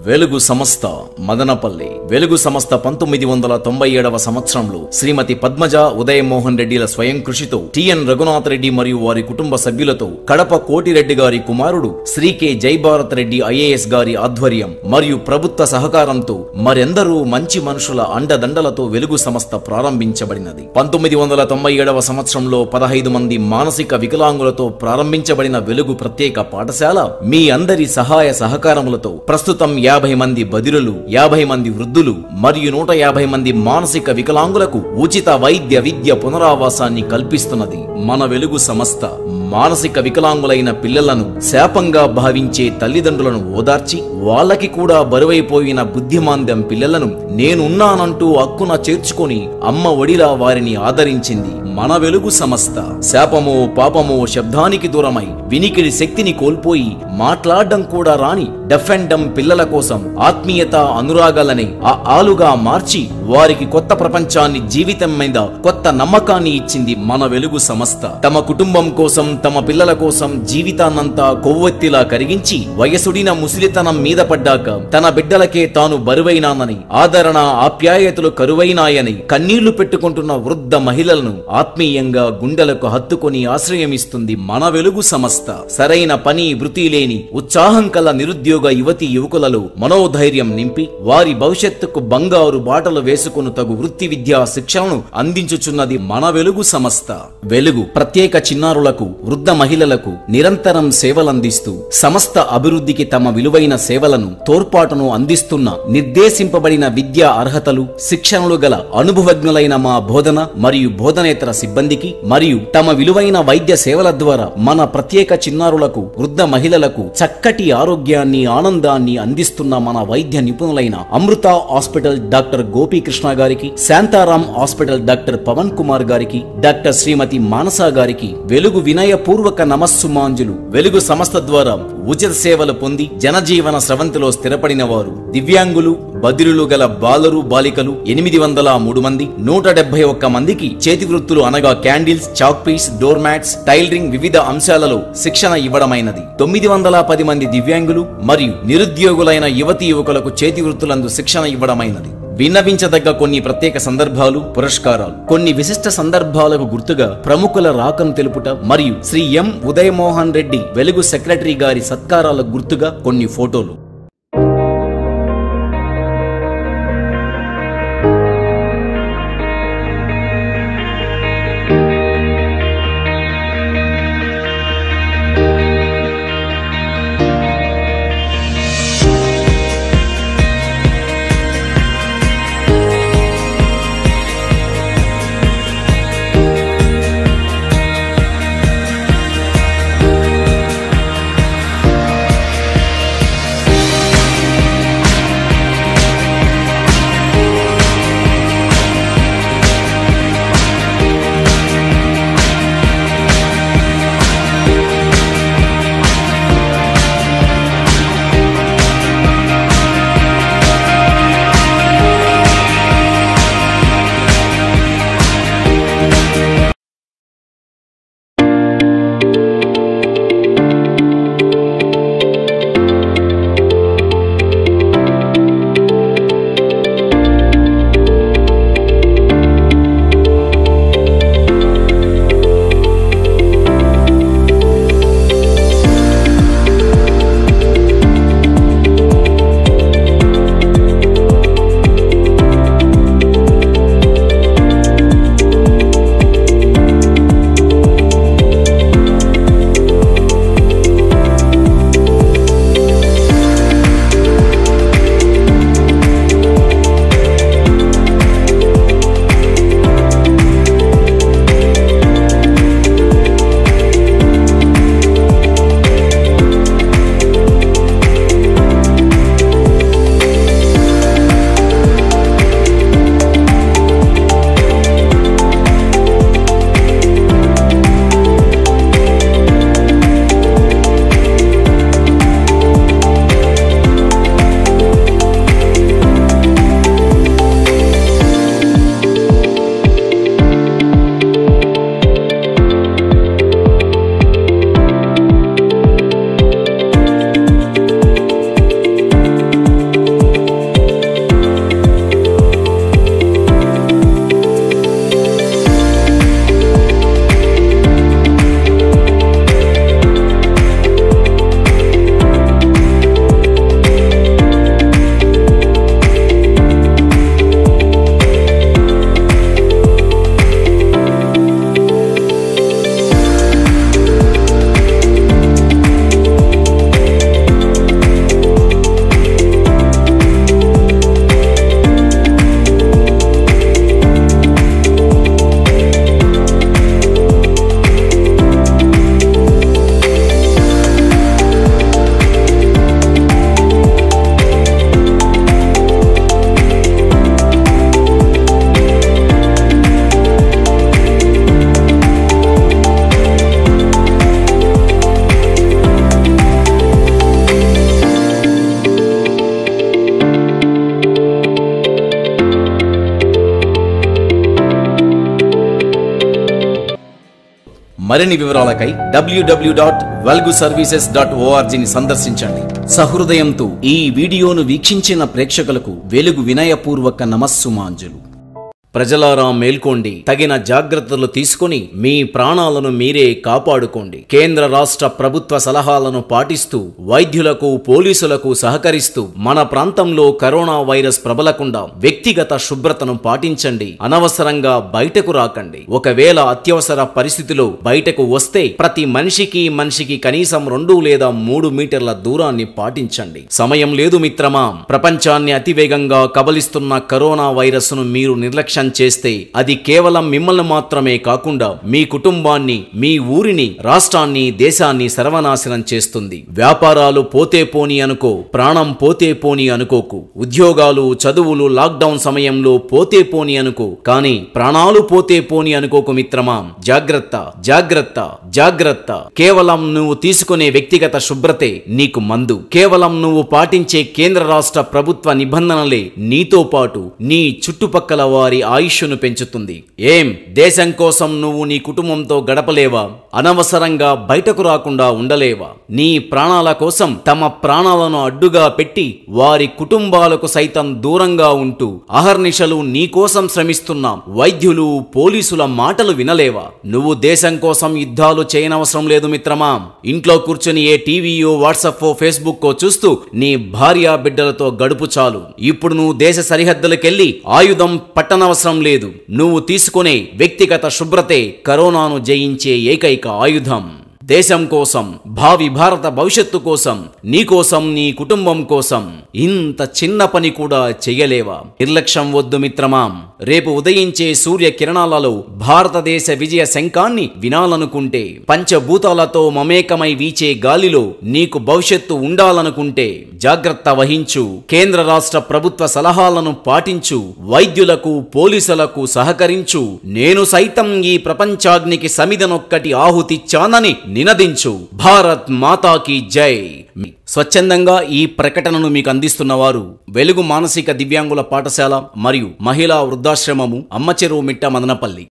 వెలుగు సంస్థ మదనపల్లి వెలుగు సంస్థ పంతొమ్మిది వందల తొంభై ఏడవ సంవత్సరంలో శ్రీమతి పద్మజ ఉదయమోహన్ రెడ్డిల స్వయం కృషితో టిఎన్ రఘునాథ్ రెడ్డి మరియు వారి కుటుంబ సభ్యులతో కడప కోటిరెడ్డి గారి కుమారుడు శ్రీ కె జైభారత్ రెడ్డి ఐఏఎస్ గారి ఆధ్వర్యం మరియు ప్రభుత్వ సహకారంతో మరెందరూ మంచి మనుషుల అండదండలతో వెలుగు సంస్థ ప్రారంభించబడినది పంతొమ్మిది వందల తొంభై ఏడవ సంవత్సరంలో పదహైదు మంది మానసిక వికలాంగులతో ప్రారంభించబడిన వెలుగు ప్రత్యేక పాఠశాల మీ అందరి సహాయ సహకారములతో ప్రస్తుతం యాభై మంది బదిరులు యాభై మంది వృద్ధులు మరియు నూట యాభై మంది మానసిక వికలాంగులకు ఉచిత వైద్య విద్య పునరావాసాన్ని కల్పిస్తున్నది మన వెలుగు సంస్థ మానసిక వికలాంగులైన పిల్లలను శాపంగా భావించే తల్లిదండ్రులను ఓదార్చి వాళ్ళకి కూడా బరువైపోయిన బుద్ధిమాంద్యం పిల్లలను నేనున్నానంటూ అక్కున చేర్చుకొని అమ్మ ఒడిలా వారిని ఆదరించింది మన వెలుగు సంస్థ శాపమో పాపమో శబ్దానికి దూరమై వినికిడి శక్తిని కోల్పోయి మాట్లాడడం కూడా రాని డెఫ్ అండ్ డమ్ పిల్లల కోసం ఆత్మీయత అనురాగాలని ఆ ఆలుగా మార్చి వారికి కొత్త ప్రపంచాన్ని జీవితం మీద కొత్త నమ్మకాన్ని ఇచ్చింది మన వెలుగు సంస్థ తమ కుటుంబం కోసం తమ పిల్లల కోసం జీవితాన్నంతా కొవ్వొత్తిలా కరిగించి వయసుడిన ముసిలితనం మీద పడ్డాక తన బిడ్డలకే తాను బరువైనానని ఆదరణ ఆప్యాయతలు కరువైనాయని కన్నీళ్లు పెట్టుకుంటున్న వృద్ధ మహిళలను ఆత్మీయంగా గుండెలకు హత్తుకొని ఆశ్రయమిస్తుంది మన వెలుగు సంస్థ సరైన పని వృత్తి లేని ఉత్సాహం కల నిరుద్యోగ యువతి యువకులలో మనోధైర్యం నింపి వారి భవిష్యత్తుకు బంగారు బాటలు వేసుకుని తగు వృత్తి విద్యా శిక్షణను అందించుచున్నది మన వెలుగు సంస్థ వెలుగు ప్రత్యేక చిన్నారులకు వృద్ధ మహిళలకు నిరంతరం సేవలందిస్తూ సమస్త అభివృద్ధికి తమ విలువైన సేవలను తోడ్పాటును అందిస్తున్న నిర్దేశింపబడిన విద్యా అర్హతలు శిక్షణలు గల అనుభవజ్ఞులైన మా బోధన మరియు బోధనేతర సిబ్బందికి మరియు తమ విలువైన వైద్య సేవల ద్వారా మన ప్రత్యేక చిన్నారులకు వృద్ధ మహిళలకు చక్కటి ఆరోగ్యాన్ని ఆనందాన్ని అందిస్తున్న మన వైద్య నిపుణులైన అమృత హాస్పిటల్ డాక్టర్ గోపీకృష్ణ గారికి శాంతారాం హాస్పిటల్ డాక్టర్ పవన్ కుమార్ గారికి డాక్టర్ శ్రీమతి మానస గారికి వెలుగు వినయపూర్వక నమస్సుమాంజులు వెలుగు సంస్థ ద్వారా ఉచిత సేవలు పొంది జనజీవన స్రవంతిలో స్థిరపడిన వారు దివ్యాంగులు బదిరులు గల బాలరు బాలికలు ఎనిమిది వందల మూడు మంది నూట డెబ్బై ఒక్క మందికి చేతి వృత్తులు అనగా candles chalk piece door mats tailoring వివిధ అంశాలలో శిక్షణ ఇవ్వడమైనది తొమ్మిది వందల పది మంది దివ్యాంగులు మరియు నిరుద్యోగులైన యువతి యువకులకు చేతి వృత్తులందు శిక్షణ ఇవ్వడమైనది విన్నవించదగ్గ కొన్ని ప్రత్యేక సందర్భాలు పురస్కారాలు కొన్ని విశిష్ట సందర్భాలకు గుర్తుగా ప్రముఖుల రాకను తెలుపుట మరియు శ్రీ ఎం ఉదయమోహన్ రెడ్డి వెలుగు సెక్రటరీ గారి సత్కారాలకు గుర్తుగా కొన్ని ఫోటోలు మరిన్ని వివరాలకై WWW dot Velugu services dot ఓఆర్జీని సందర్శించండి సహృదయంతో ఈ వీడియోను వీక్షించిన ప్రేక్షకులకు వెలుగు వినయపూర్వక నమస్సుమాంజలు ప్రజలారా మేల్కోండి తగిన జాగ్రత్తలు తీసుకొని మీ ప్రాణాలను మీరే కాపాడుకోండి కేంద్ర రాష్ట్ర ప్రభుత్వ సలహాలను పాటిస్తూ వైద్యులకు పోలీసులకు సహకరిస్తూ మన ప్రాంతంలో కరోనా వైరస్ ప్రబలకుండా వ్యక్తిగత శుభ్రతను పాటించండి అనవసరంగా బయటకు రాకండి ఒకవేళ అత్యవసర పరిస్థితిలో బయటకు వస్తే ప్రతి మనిషికి మనిషికి కనీసం రెండు లేదా మూడు మీటర్ల దూరాన్ని పాటించండి సమయం లేదు మిత్రమా ప్రపంచాన్ని అతివేగంగా కబలిస్తున్న కరోనా వైరస్ ను మీరు నిర్లక్ష్యం చేస్తే అది కేవలం మిమ్మల్ని మాత్రమే కాకుండా మీ కుటుంబాన్ని మీ ఊరిని రాష్ట్రాన్ని దేశాన్ని సర్వనాశనం చేస్తుంది వ్యాపారాలు పోతే పోని అనుకో ప్రాణం పోతే పోని అనుకోకు ఉద్యోగాలు చదువులు లాక్డౌన్ సమయంలో పోతే పోని అనుకో కానీ ప్రాణాలు పోతే పోని అనుకోకు మిత్రమా జాగ్రత్త జాగ్రత్త జాగ్రత్త కేవలం నువ్వు తీసుకునే వ్యక్తిగత శుభ్రతే నీకు మందు కేవలం నువ్వు పాటించే కేంద్ర రాష్ట్ర ప్రభుత్వ నిబంధనలే నీతో పాటు నీ చుట్టుపక్కల వారి ఆయుష్ను పెంచుతుంది ఏం దేశం కోసం నువ్వు నీ కుటుంబంతో గడపలేవా అనవసరంగా బయటకు రాకుండా ఉండలేవా నీ ప్రాణాల కోసం తమ ప్రాణాలను అడ్డుగా పెట్టి వారి కుటుంబాలకు సైతం దూరంగా ఉంటూ అహర్నిశలు నీ కోసం శ్రమిస్తున్న వైద్యులు పోలీసుల మాటలు వినలేవా నువ్వు దేశం కోసం యుద్ధాలు చేయనవసరం లేదు మిత్రమా ఇంట్లో కూర్చొని ఏ టీవీయో వాట్సాప్ ఫేస్బుక్ చూస్తూ నీ భార్య బిడ్డలతో గడుపు చాలు ఇప్పుడు నువ్వు దేశ సరిహద్దులకెళ్ళి ఆయుధం పట్టనవసరం లేదు నువ్వు తీసుకునే వ్యక్తిగత శుభ్రతే కరోనాను జయించే ఏకైక ఆయుధం దేశం కోసం భావి భారత భవిష్యత్తు కోసం నీ కోసం నీ కుటుంబం కోసం ఇంత చిన్న పని కూడా చెయ్యలేవా నిర్లక్ష్యం వద్దు మిత్రమా రేపు ఉదయించే సూర్య కిరణాలలో భారతదేశ విజయ శంఖాన్ని వినాలనుకుంటే పంచభూతాలతో మమేకమై వీచే గాలిలో నీకు భవిష్యత్తు ఉండాలనుకుంటే జాగ్రత్త వహించు కేంద్ర రాష్ట్ర ప్రభుత్వ సలహాలను పాటించు వైద్యులకు పోలీసులకు సహకరించు నేను సైతం ఈ ప్రపంచాగ్నికి సమిదనొక్కటి ఆహుతిచ్చానని నినదించు భారత్ మాతాకి జై స్వచ్ఛందంగా ఈ ప్రకటనను మీకు అందిస్తున్న వారు వెలుగు మానసిక దివ్యాంగుల పాఠశాల మరియు మహిళా వృద్ధాశ్రమము అమ్మచెరువు మిట్ట మదనపల్లి